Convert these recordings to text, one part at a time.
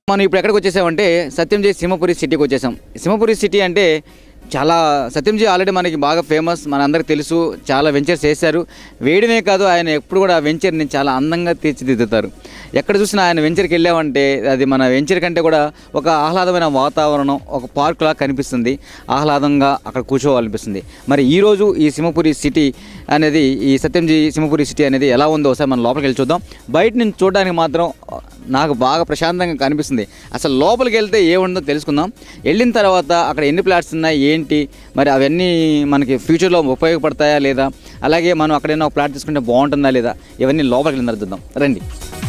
మనం ఇప్పుడు ఎక్కడికి వచ్చేసామంటే సత్యంజీ సింహపురి సిటీకి వచ్చేసాం సింహపురి సిటీ అంటే చాలా సత్యంజీ ఆల్రెడీ మనకి బాగా ఫేమస్ మన అందరికి తెలుసు చాలా వెంచర్స్ చేశారు వేయడమే కాదు ఆయన ఎప్పుడు కూడా ఆ వెంచర్ని చాలా అందంగా తీర్చిదిద్దుతారు ఎక్కడ చూసినా ఆయన వెంచర్కి వెళ్ళామంటే అది మన వెంచర్ కంటే కూడా ఒక ఆహ్లాదమైన వాతావరణం ఒక పార్క్ లాగా కనిపిస్తుంది ఆహ్లాదంగా అక్కడ కూర్చోవాలనిపిస్తుంది మరి ఈరోజు ఈ సింహపురి సిటీ అనేది ఈ సత్యంజీ సింహపురి సిటీ అనేది ఎలా ఉందో ఒకసారి మనం లోపలికి వెళ్ళి చూద్దాం బయట నుంచి చూడడానికి మాత్రం నాకు బాగా ప్రశాంతంగా కనిపిస్తుంది అసలు లోపలికి వెళ్తే ఏముందో తెలుసుకుందాం వెళ్ళిన తర్వాత అక్కడ ఎన్ని ప్లాట్స్ ఉన్నాయి ఏంటి మరి అవన్నీ మనకి ఫ్యూచర్లో ఉపయోగపడతాయా లేదా అలాగే మనం అక్కడైనా ఒక ప్లాట్ తీసుకుంటే బాగుంటుందా లేదా ఇవన్నీ లోపలికి వెళ్ళిన తర్వాత చూద్దాం రండి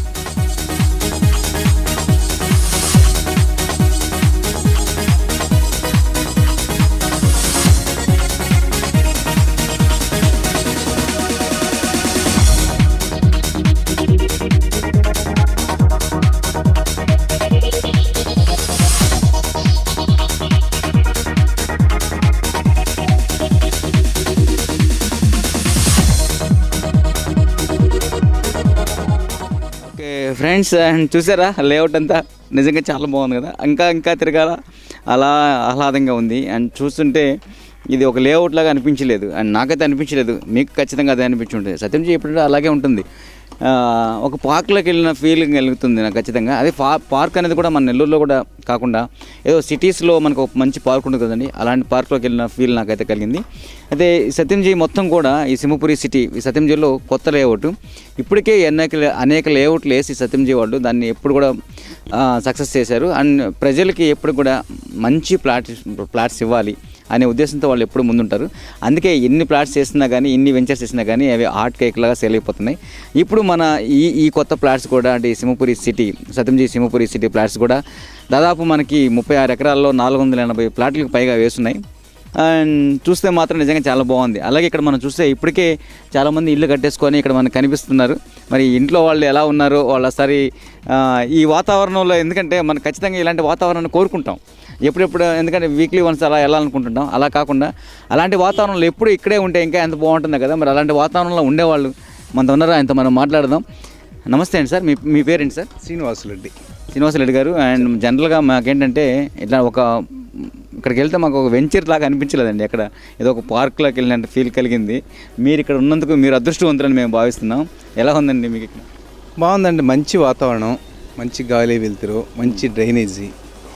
ఓకే ఫ్రెండ్స్ అండ్ చూసారా లేఅవుట్ అంతా నిజంగా చాలా బాగుంది కదా ఇంకా ఇంకా తిరగాల అలా ఆహ్లాదంగా ఉంది అండ్ చూస్తుంటే ఇది ఒక లేఅవుట్ లాగా అనిపించలేదు అండ్ నాకైతే అనిపించలేదు మీకు ఖచ్చితంగా అదే అనిపించుంటుంది సత్యంజీ ఎప్పుడు అలాగే ఉంటుంది ఆ, ఒక పార్క్లోకి వెళ్ళిన ఫీలింగ్ కలుగుతుంది నాకు ఖచ్చితంగా అదే పా పార్క్ అనేది కూడా మన నెల్లూరులో కూడా కాకుండా ఏదో సిటీస్లో మనకు ఒక మంచి పార్క్ ఉంటుంది కదండి అలాంటి పార్క్లోకి వెళ్ళిన ఫీల్ నాకైతే కలిగింది అయితే ఈ సత్యంజీ మొత్తం కూడా ఈ సింహపురి సిటీ ఈ సత్యంజీలో కొత్త లేఅవుట్ ఇప్పటికే అనేక అనేక లేఅవుట్లు వేసి సత్యంజీ వాళ్ళు దాన్ని ఎప్పుడు కూడా సక్సెస్ చేశారు అండ్ ప్రజలకి ఎప్పుడు కూడా మంచి ప్లాట్స్ ప్లాట్స్ ఇవ్వాలి అనే ఉద్దేశంతో వాళ్ళు ఎప్పుడు ముందుంటారు అందుకే ఎన్ని ప్లాట్స్ చేసినా కానీ ఎన్ని వెంచర్స్ చేసినా కానీ అవి ఆర్ట్ కేక్ లాగా సేల్ అయిపోతున్నాయి ఇప్పుడు మన ఈ ఈ కొత్త ప్లాట్స్ కూడా అంటే ఈ Simhapuri city Satyamji Simhapuri city plots కూడా దాదాపు మనకి ముప్పై ఆరు ఎకరాల్లో నాలుగు వందల ఎనభై ప్లాట్లకు పైగా వేస్తున్నాయి అండ్ చూస్తే మాత్రం నిజంగా చాలా బాగుంది అలాగే ఇక్కడ మనం చూస్తే ఇప్పటికే చాలామంది ఇల్లు కట్టేసుకొని ఇక్కడ మనకు కనిపిస్తున్నారు మరి ఇంట్లో వాళ్ళు ఎలా ఉన్నారో వాళ్ళు ఒకసారి ఆ, ఈ వాతావరణంలో ఎందుకంటే మనం ఖచ్చితంగా ఇలాంటి వాతావరణాన్ని కోరుకుంటాం ఎప్పుడెప్పుడు ఎందుకంటే వీక్లీ వన్స్ అలా వెళ్ళాలనుకుంటుంటాం అలా కాకుండా అలాంటి వాతావరణంలో ఎప్పుడు ఇక్కడే ఉంటే ఇంకా ఎంత బాగుంటుంది కదా మరి అలాంటి వాతావరణంలో ఉండేవాళ్ళు మనతో ఉన్నారా ఆయనతో మనం మాట్లాడదాం నమస్తే అండి సార్ మీ మీ పేరేంటి సార్ శ్రీనివాసులరెడ్డి శ్రీనివాసరెడ్డి గారు అండ్ జనరల్గా మాకేంటంటే ఇట్లా ఒక ఇక్కడికి వెళ్తే మాకు ఒక వెంచర్ లాగా అనిపించలేదండి అక్కడ ఏదో ఒక పార్క్లోకి వెళ్ళినట్టు ఫీల్ కలిగింది మీరు ఇక్కడ ఉన్నందుకు మీరు అదృష్టవంతులని మేము భావిస్తున్నాం ఎలా ఉందండి మీకు ఇక్కడ బాగుందండి మంచి వాతావరణం మంచి గాలి వెళ్తురు మంచి డ్రైనేజీ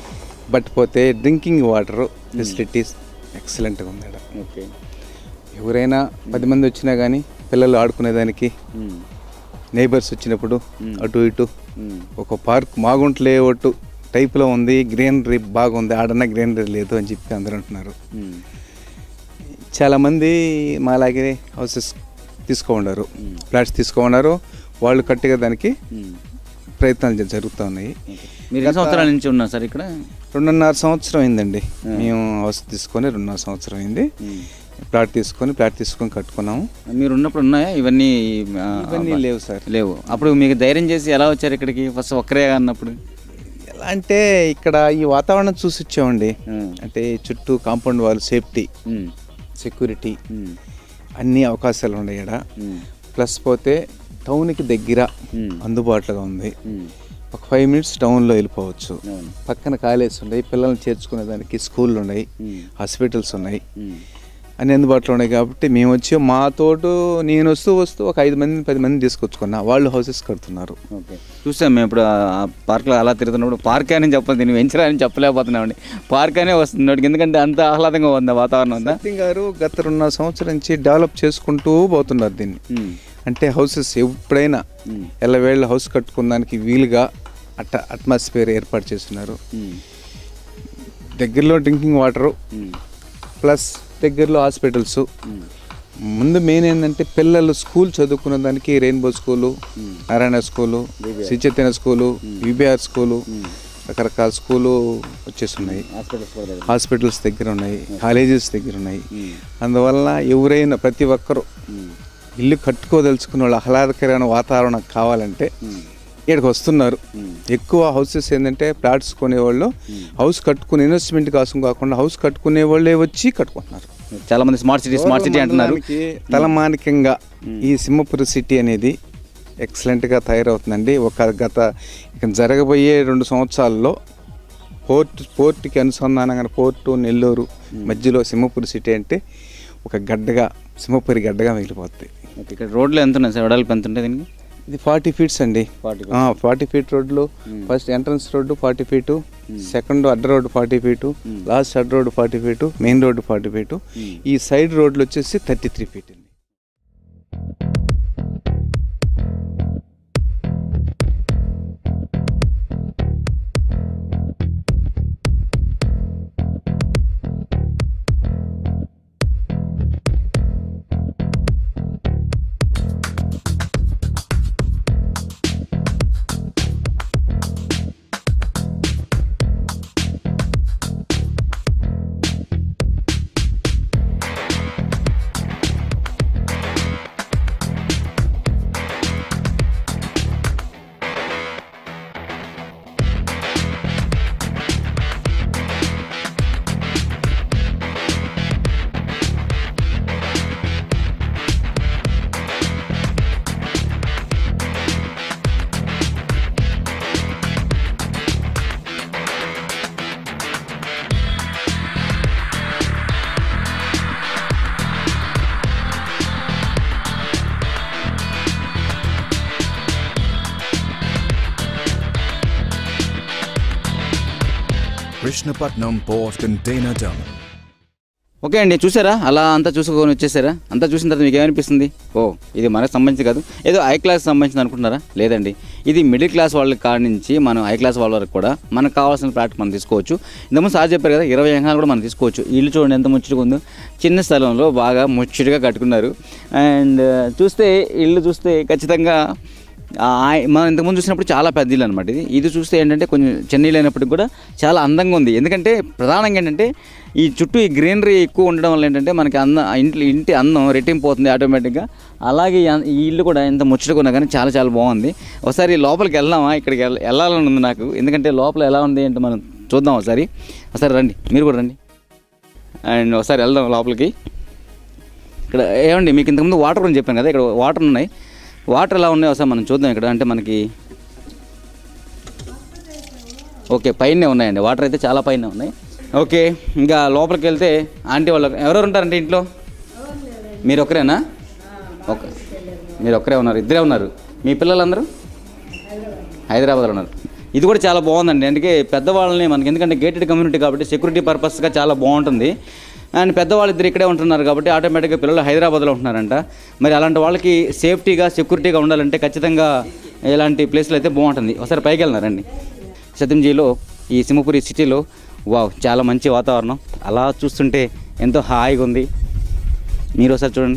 బట్ పోతే డ్రింకింగ్ వాటర్ ఫెసిలిటీస్ ఎక్సలెంట్గా ఉంది ఈడ. ఓకే ఎవరైనా పది మంది వచ్చినా కానీ పిల్లలు ఆడుకునేదానికి నైబర్స్ వచ్చినప్పుడు అటు ఇటు ఒక పార్క్ మాగుంట లేఅవుట్ టైప్లో ఉంది గ్రీనరీ బాగుంది ఆడన్నా గ్రీనరీ లేదు అని చెప్పి అందరూ అంటున్నారు చాలామంది మాలాగే హౌసెస్ తీసుకో ఉన్నారు ఫ్లాట్స్ తీసుకో ఉన్నారు వాళ్ళు కట్టిగా దానికి ప్రయత్నాలు జ- జరుగుతూ ఉన్నాయి మీరు ఎన్ని సంవత్సరాల నుంచి ఉన్నారు సార్ ఇక్కడ రెండున్నర సంవత్సరం అయిందండి మేము హౌస్ తీసుకొని రెండున్నర సంవత్సరం అయింది ప్లాట్ తీసుకొని ప్లాట్ తీసుకొని కట్టుకున్నాము మీరు ఉన్నప్పుడు ఉన్నాయా ఇవన్నీ ఆ, ఇవన్నీ లేవు సార్ లేవు అప్పుడు మీకు ధైర్యం చేసి ఎలా వచ్చారు ఇక్కడికి ఫస్ట్ ఒక్కరే అన్నప్పుడు ఎలా అంటే ఇక్కడ ఈ వాతావరణం చూసి వచ్చామండి ఉమ్. అంటే చుట్టూ కాంపౌండ్ వాళ్ళు సేఫ్టీ ఉమ్. సెక్యూరిటీ ఉమ్. అన్ని అవకాశాలు ఉన్నాయి ఇక్కడ ఉమ్. ప్లస్ పోతే టౌన్కి దగ్గర ఉమ్. అందుబాటులోగా ఉంది ఉమ్. ఒక ఫైవ్ మినిట్స్ టౌన్లో వెళ్ళిపోవచ్చు అవును. పక్కన కాలేజ్ ఉన్నాయి పిల్లల్ని చేర్చుకునే దానికి స్కూళ్ళు ఉన్నాయి ఉమ్. హాస్పిటల్స్ ఉన్నాయి ఉమ్. అన్ని అందుబాటులో ఉన్నాయి కాబట్టి మేము వచ్చి మా తోడు నేను వస్తూ వస్తూ ఒక ఐదు మంది పది మంది తీసుకొచ్చుకున్నా వాళ్ళు హౌసెస్ కడుతున్నారు ఓకే చూసాం మేము ఇప్పుడు ఆ పార్క్లో అలా తిరుగుతున్నప్పుడు పార్క్ అని చెప్పదు దీన్ని వెంచర్ అని చెప్పలేకపోతున్నామండి పార్క్ అనే వస్తుంది వాడికి ఎందుకంటే అంత ఆహ్లాదంగా ఉంది ఆ వాతావరణం అంతా సత్యం గారు గత రెండున్నర సంవత్సరం నుంచి డెవలప్ చేసుకుంటూ పోతున్నారు దీన్ని ఉమ్. అంటే హౌసెస్ ఎప్పుడైనా ఉమ్. ఎల్లవేళ్ళ హౌస్ కట్టుకోవడానికి వీలుగా అట్ట అట్మాస్ఫియర్ ఏర్పాటు చేస్తున్నారు ఉమ్. దగ్గరలో డ్రింకింగ్ వాటరు ఉమ్. ప్లస్ దగ్గరలో హాస్పిటల్స్ ఉమ్. ముందు మెయిన్ ఏంటంటే పిల్లలు స్కూల్ చదువుకునే దానికి Rainbow school Narayana school Sri Chaitanya school VBR school రకరకాల స్కూలు వచ్చేస్తున్నాయి హాస్పిటల్స్ కూడా దగ్గర. హాస్పిటల్స్ దగ్గర ఉన్నాయి కాలేజెస్ దగ్గర ఉన్నాయి ఉమ్. అందువల్ల ఎవరైనా ప్రతి ఒక్కరు ఉమ్. ఇల్లు కట్టుకోదలుచుకున్న వాళ్ళు ఆహ్లాదకరమైన వాతావరణం కావాలంటే ఉమ్. ఇక్కడికి వస్తున్నారు ఉమ్. ఎక్కువ హౌసెస్ ఏంటంటే ప్లాట్స్ కొనేవాళ్ళు హౌస్ కట్టుకునే ఇన్వెస్ట్మెంట్ కోసం కాకుండా హౌస్ కట్టుకునే వాళ్ళే వచ్చి కట్టుకుంటున్నారు చాలా మంది స్మార్ట్ సిటీ స్మార్ట్ సిటీ అంటున్నారు మండలానికి తలమానికంగా ఈ సింహపురి సిటీ అనేది ఎక్సలెంట్గా తయారవుతుందండి ఒక గత ఇక జరగబోయే రెండు సంవత్సరాల్లో పోర్ట్ పోర్ట్కి అనుసంధానంగా పోర్టు నెల్లూరు మధ్యలో సింహపురి సిటీ అంటే ఒక గడ్డగా సింహపురి గడ్డగా మిగిలిపోతుంది ఓకే ఇక్కడ రోడ్లు ఎంత ఉన్నాయి సార్ వెడల్పు ఎంత ఉంటుంది దీనికి ఇది ఫార్టీ ఫీట్స్ అండి 40 ఫార్టీ ఫీట్ రోడ్లు first entrance road forty feet second అడ్డ రోడ్డు ఫార్టీ ఫీటు లాస్ట్ అడ్డ road forty feet main road forty feet ఈ సైడ్ రోడ్లు వచ్చేసి థర్టీ త్రీ ఫీట్ అండి Krishnapatnam Port Container Terminal. Okay అండి చూసారా అలా అంతా చూసుకొని వచ్చేసారా అంతా చూసిన తర్వాత మీకు ఏమనిపిస్తుంది ఓ ఇది మనకు సంబంధించి కాదు ఏదో హై క్లాస్ సంబంధించింది అనుకుంటున్నారా లేదండి ఇది మిడిల్ క్లాస్ వాళ్ళ కాడి నుంచి మనం హై క్లాస్ వాళ్ళ వరకు కూడా మనకు కావాల్సిన ప్లాట్ మనం తీసుకోవచ్చు ఇంతకుముందు సార్ చెప్పారు కదా ఇరవై ఎకరాలు కూడా మనం తీసుకోవచ్చు ఈ ఇల్లు చూడండి ఎంత ముచ్చటగా ఉందో చిన్న స్థలంలో బాగా ముచ్చటగా కట్టుకున్నారు అండ్ చూస్తే ఇల్లు చూస్తే ఖచ్చితంగా ఆ, ఆయ- మనం ఇంతకుముందు చూసినప్పుడు చాలా పెద్ద ఇల్లు అనమాట ఇది ఇది చూస్తే ఏంటంటే కొంచెం చెన్నైలో అయినప్పటికి కూడా చాలా అందంగా ఉంది ఎందుకంటే ప్రధానంగా ఏంటంటే ఈ చుట్టూ ఈ గ్రీనరీ ఎక్కువ ఉండడం వల్ల ఏంటంటే మనకి అంద ఇంటి ఇంటి అందం రెట్టింపు పోతుంది ఆటోమేటిక్గా అలాగే ఈ అం- ఈ ఇల్లు కూడా ఎంత ముచ్చటకున్నా కానీ చాలా చాలా బాగుంది ఒకసారి లోపలికి వెళ్దామా ఇక్కడికి వెళ్ళ- వెళ్ళాలని ఉంది నాకు ఎందుకంటే లోపల ఎలా ఉంది అంటే మనం చూద్దాం ఒకసారి ఒకసారి రండి మీరు కూడా రండి అండ్ ఒకసారి వెళ్దాం లోపలికి ఇక్కడ ఏమండి మీకు ఇంతకుముందు వాటర్ గురించి చెప్పాను కదా ఇక్కడ వాటర్ ఉన్నాయి వాటర్ ఎలా ఉన్నాయో ఒకసారి మనం చూద్దాం ఇక్కడ అంటే మనకి ఓకే పైనే ఉన్నాయండి వాటర్ అయితే చాలా పైన ఉన్నాయి ఓకే ఇంకా లోపలికి వెళ్తే ఆంటీ వాళ్ళు ఎవరెవరు ఉంటారంటే ఇంట్లో మీరు ఒక్కరేనా ఓకే మీరు ఒక్కరే ఉన్నారు ఇద్దరే ఉన్నారు మీ పిల్లలందరూ హైదరాబాద్లో ఉన్నారు ఇది కూడా చాలా బాగుందండి అందుకే పెద్దవాళ్ళని మనకి ఎందుకంటే గేటెడ్ కమ్యూనిటీ కాబట్టి సెక్యూరిటీ పర్పస్గా చాలా బాగుంటుంది అండ్ పెద్దవాళ్ళు ఇద్దరు ఇక్కడే ఉంటున్నారు కాబట్టి ఆటోమేటిక్గా పిల్లలు హైదరాబాద్లో ఉంటున్నారంట మరి అలాంటి వాళ్ళకి సేఫ్టీగా సెక్యూరిటీగా ఉండాలంటే ఖచ్చితంగా ఇలాంటి ప్లేస్లో అయితే బాగుంటుంది ఒకసారి పైకి వెళ్ళినారండి సత్యంజీలో ఈ సింహపురి సిటీలో వావ్ చాలా మంచి వాతావరణం అలా చూస్తుంటే ఎంతో హాయిగా ఉంది మీరు ఒకసారి చూడండి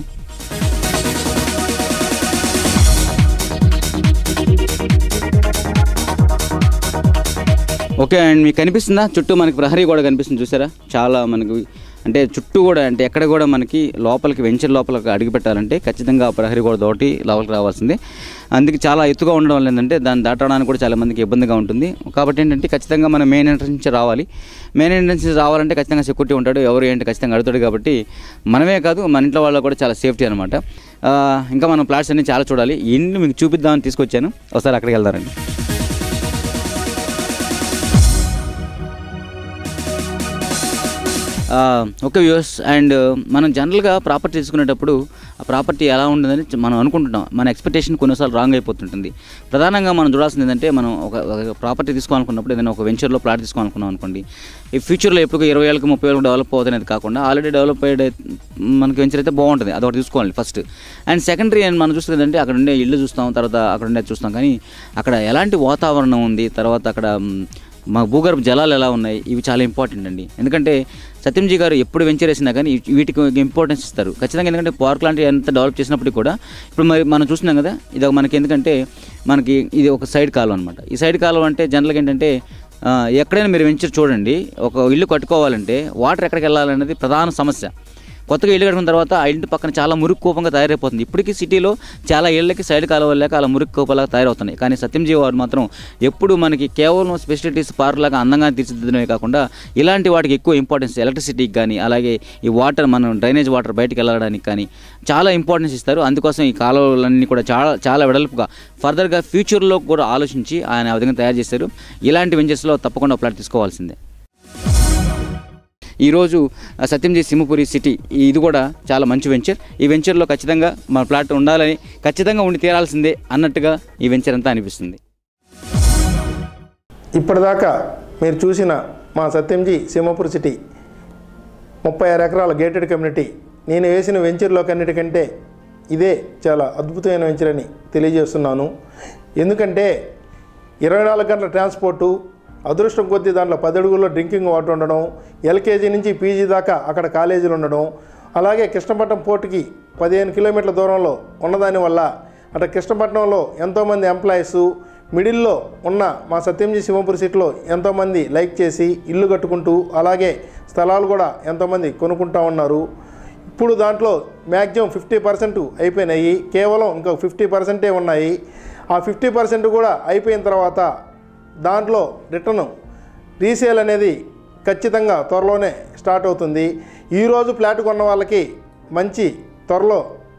ఓకే అండ్ మీకు కనిపిస్తుందా చుట్టూ మనకి ప్రహరీ కూడా కనిపిస్తుంది చూసారా చాలా మనకు అంటే చుట్టూ కూడా అంటే ఎక్కడ కూడా మనకి లోపలికి వెంచర్ లోపలికి అడుగు పెట్టాలంటే ఖచ్చితంగా ఆ ప్రహరీ కూడా తోటి లోపలికి రావాల్సిందే అందుకే చాలా ఎత్తుగా ఉండడం వల్ల ఏంటంటే దాన్ని దాటడానికి కూడా చాలా మందికి ఇబ్బందిగా ఉంటుంది కాబట్టి ఏంటంటే ఖచ్చితంగా మనం మెయిన్ ఎంట్రన్స్ నుంచి రావాలి మెయిన్ ఎంట్రన్స్ నుంచి రావాలంటే ఖచ్చితంగా సెక్యూరిటీ ఉంటాడు ఎవరు ఏంటి ఖచ్చితంగా అడుగుతాడు కాబట్టి మనమే కాదు మన ఇంట్లో వాళ్ళకు కూడా చాలా సేఫ్టీ అనమాట ఇంకా మనం ప్లాట్స్ అన్ని చాలా చూడాలి ఈ ఇంటిని మీకు చూపిద్దామని తీసుకొచ్చాను ఒకసారి అక్కడికి వెళ్దారండి ఓకే వ్యూస్ అండ్ మనం జనరల్గా ప్రాపర్టీ తీసుకునేటప్పుడు ఆ ప్రాపర్టీ ఎలా ఉంటుందని చ- మనం అనుకుంటున్నాం మన ఎక్స్పెక్టేషన్ కొన్నిసార్లు రాంగ్ అయిపోతుంటుంది ప్రధానంగా మనం చూడాల్సింది ఏంటంటే మనం ఒక ప్రాపర్టీ తీసుకోవాలనుకున్నప్పుడు ఏదైనా ఒక వెంచర్లో ప్లాట్ తీసుకోవాలనుకున్నాం అనుకోండి ఈ ఫ్యూచర్లో ఎప్పుడు ఇరవై ఏళ్ళకి ముప్పై ఏళ్ళకి డెవలప్ అవుతుంది కాకుండా ఆల్రెడీ డెవలప్ అయ్యే మనకి వెంచర్ అయితే బాగుంటుంది అదొకటి చూసుకోవాలి ఫస్ట్ అండ్ సెకండరీ అండ్ మనం చూస్తుంది ఏంటంటే అక్కడ ఉండే ఇల్లు చూస్తాం తర్వాత అక్కడ ఉండే చూస్తాం కానీ అక్కడ ఎలాంటి వాతావరణం ఉంది తర్వాత అక్కడ మ్, మా భూగర్భ జలాలు ఎలా ఉన్నాయి ఇవి చాలా ఇంపార్టెంట్ అండి ఎందుకంటే సత్యంజీ గారు ఎప్పుడు వెంచర్ వేసినా కానీ ఈ- వీటికి ఇంపార్టెన్స్ ఇస్తారు ఖచ్చితంగా ఎందుకంటే పార్క్ లాంటివి ఎంత డెవలప్ చేసినప్పటికీ కూడా ఇప్పుడు మరి మనం చూస్తున్నాం కదా ఇది ఒక మనకి ఎందుకంటే మనకి ఇది ఒక సైడ్ కాలువ అనమాట ఈ సైడ్ కాలువ అంటే జనరల్గా ఏంటంటే ఆ, ఎక్కడైనా మీరు వెంచర్ చూడండి ఒక ఇల్లు కట్టుకోవాలంటే వాటర్ ఎక్కడికి వెళ్ళాలనేది ప్రధాన సమస్య కొత్తగా ఇల్లు కట్టుకున్న తర్వాత ఆ ఇంటి పక్కన చాలా మురికి కూపంగా తయారైపోతుంది ఇప్పటికీ సిటీలో చాలా ఇళ్ళకి సైడ్ కాలువలు లేక అలా మురికి కూపలాగా తయారవుతున్నాయి కానీ సత్యంజీ వారు మాత్రం ఎప్పుడు మనకి కేవలం స్పెషలిటీస్ పార్క్ లాగా అందంగా తీర్చిదిద్దడమే కాకుండా ఇలాంటి వాటికి ఎక్కువ ఇంపార్టెన్స్ ఎలక్ట్రిసిటీకి కానీ అలాగే ఈ వాటర్ మనం డ్రైనేజ్ వాటర్ బయటికి వెళ్ళడానికి కానీ చాలా ఇంపార్టెన్స్ ఇస్తారు అందుకోసం ఈ కాలువలన్నీ కూడా చాలా చాలా వెడల్పుగా ఫర్దర్గా ఫ్యూచర్లో కూడా ఆలోచించి ఆయన ఆ విధంగా తయారు చేశారు ఇలాంటి వెంచర్స్లో తప్పకుండా ప్లాట్ తీసుకోవాల్సిందే ఈరోజు ఆ, సత్యంజీ సింహపురి సిటీ ఇది కూడా చాలా మంచి వెంచర్ ఈ వెంచర్లో ఖచ్చితంగా మన ప్లాట్ ఉండాలని ఖచ్చితంగా ఉండి తీరాల్సిందే అన్నట్టుగా ఈ వెంచర్ అంతా అనిపిస్తుంది ఇప్పటిదాకా మీరు చూసిన మా సత్యంజీ సింహపూర్ సిటీ ముప్పై ఆరు ఎకరాల గేటెడ్ కమ్యూనిటీ నేను వేసిన వెంచర్లో కన్నిటికంటే ఇదే చాలా అద్భుతమైన వెంచర్ అని తెలియజేస్తున్నాను ఎందుకంటే ఇరవై నాలుగు గంటల ట్రాన్స్పోర్టు అదృష్టం కొద్దీ దాంట్లో పది అడుగుల్లో డ్రింకింగ్ వాటర్ ఉండడం ఎల్కేజీ నుంచి పీజీ దాకా అక్కడ కాలేజీలు ఉండడం అలాగే కృష్ణపట్నం పోర్టుకి పదిహేను కిలోమీటర్ల దూరంలో ఉన్నదాని వల్ల అటు కృష్ణపట్నంలో ఎంతోమంది ఎంప్లాయీస్ మిడిల్లో ఉన్న మా సత్యంజీ సింహపురి సిటీలో ఎంతోమంది లైక్ చేసి ఇల్లు కట్టుకుంటూ అలాగే స్థలాలు కూడా ఎంతోమంది కొనుక్కుంటా ఉన్నారు ఇప్పుడు దాంట్లో మ్యాక్సిమం ఫిఫ్టీ పర్సెంట్ అయిపోయినాయి కేవలం ఇంకా ఫిఫ్టీ పర్సెంటే ఉన్నాయి ఆ ఫిఫ్టీ పర్సెంట్ కూడా అయిపోయిన తర్వాత దాంట్లో రిటర్న్ రీసేల్ అనేది ఖచ్చితంగా త్వరలోనే స్టార్ట్ అవుతుంది ఈరోజు ఫ్లాట్ కొన్న వాళ్ళకి మంచి త్వరలో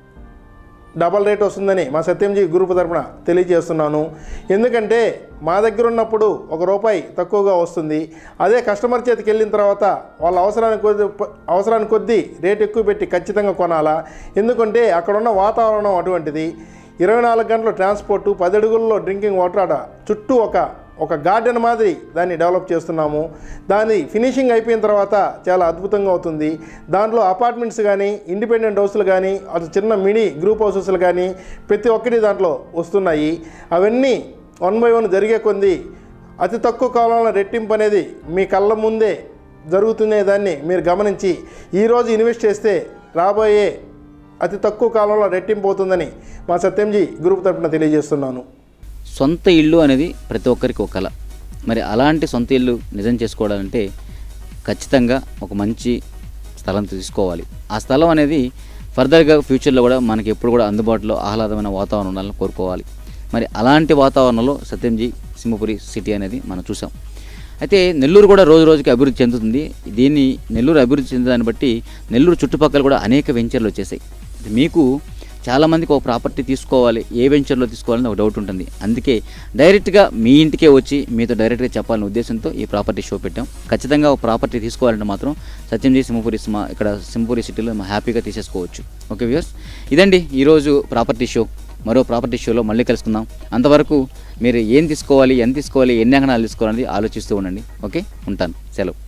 డబల్ రేట్ వస్తుందని మా సత్యంజీ గ్రూప్ తరపున తెలియజేస్తున్నాను ఎందుకంటే మా దగ్గర ఉన్నప్పుడు ఒక రూపాయి తక్కువగా వస్తుంది అదే కస్టమర్ చేతికి వెళ్ళిన తర్వాత వాళ్ళ అవసరానికి కొద్ది అవసరానికి కొద్దీ రేట్ ఎక్కువ పెట్టి ఖచ్చితంగా కొనాలా ఎందుకంటే అక్కడ ఉన్న వాతావరణం అటువంటిది ఇరవై నాలుగు గంటల ట్రాన్స్పోర్టు పది అడుగుల్లో డ్రింకింగ్ వాటర్ ఆడ చుట్టూ ఒక ఒక గార్డెన్ మాదిరి దాన్ని డెవలప్ చేస్తున్నాము దాని ఫినిషింగ్ అయిపోయిన తర్వాత చాలా అద్భుతంగా అవుతుంది దాంట్లో అపార్ట్మెంట్స్ కానీ ఇండిపెండెంట్ హౌస్లు కానీ అటు చిన్న మినీ గ్రూప్ హౌసెస్లు కానీ ప్రతి ఒక్కటి దాంట్లో వస్తున్నాయి అవన్నీ వన్ బై వన్ జరిగే కొంది అతి తక్కువ కాలంలో రెట్టింపు అనేది మీ కళ్ళ ముందే జరుగుతునే దాన్ని మీరు గమనించి ఈరోజు ఇన్వెస్ట్ చేస్తే రాబోయే అతి తక్కువ కాలంలో రెట్టింపు అవుతుందని మా సత్యంజీ గ్రూప్ తరపున తెలియజేస్తున్నాను సొంత ఇల్లు అనేది ప్రతి ఒక్కరికి ఒక కళ మరి అలాంటి సొంత ఇల్లు నిజం చేసుకోవాలంటే ఖచ్చితంగా ఒక మంచి స్థలం తీసుకోవాలి ఆ స్థలం అనేది ఫర్దర్గా ఫ్యూచర్లో కూడా మనకి ఎప్పుడు కూడా అందుబాటులో ఆహ్లాదమైన వాతావరణం ఉండాలని కోరుకోవాలి మరి అలాంటి వాతావరణంలో సత్యంజీ సింహపురి సిటీ అనేది మనం చూసాం అయితే నెల్లూరు కూడా రోజు రోజుకి అభివృద్ధి చెందుతుంది దీన్ని నెల్లూరు అభివృద్ధి చెందడాన్ని బట్టి నెల్లూరు చుట్టుపక్కల కూడా అనేక వెంచర్లు వచ్చేసాయి మీకు చాలామందికి ఒక ప్రాపర్టీ తీసుకోవాలి ఏ వెంచర్లో తీసుకోవాలని ఒక డౌట్ ఉంటుంది అందుకే డైరెక్ట్గా మీ ఇంటికే వచ్చి మీతో డైరెక్ట్గా చెప్పాలనే ఉద్దేశంతో ఈ ప్రాపర్టీ షో పెట్టాం ఖచ్చితంగా ఒక ప్రాపర్టీ తీసుకోవాలంటే మాత్రం సత్యంజీ సింహపురి సినిమా ఇక్కడ సింహపురి సిటీలో మనం హ్యాపీగా తీసేసుకోవచ్చు ఓకే వ్యూస్ ఇదండి ఈరోజు ప్రాపర్టీ షో మరో ప్రాపర్టీ షోలో మళ్ళీ కలుసుకుందాం అంతవరకు మీరు ఏం తీసుకోవాలి ఎంత తీసుకోవాలి ఎన్ని అంగనాలు తీసుకోవాలనేది ఆలోచిస్తూ ఉండండి ఓకే ఉంటాను సెలవు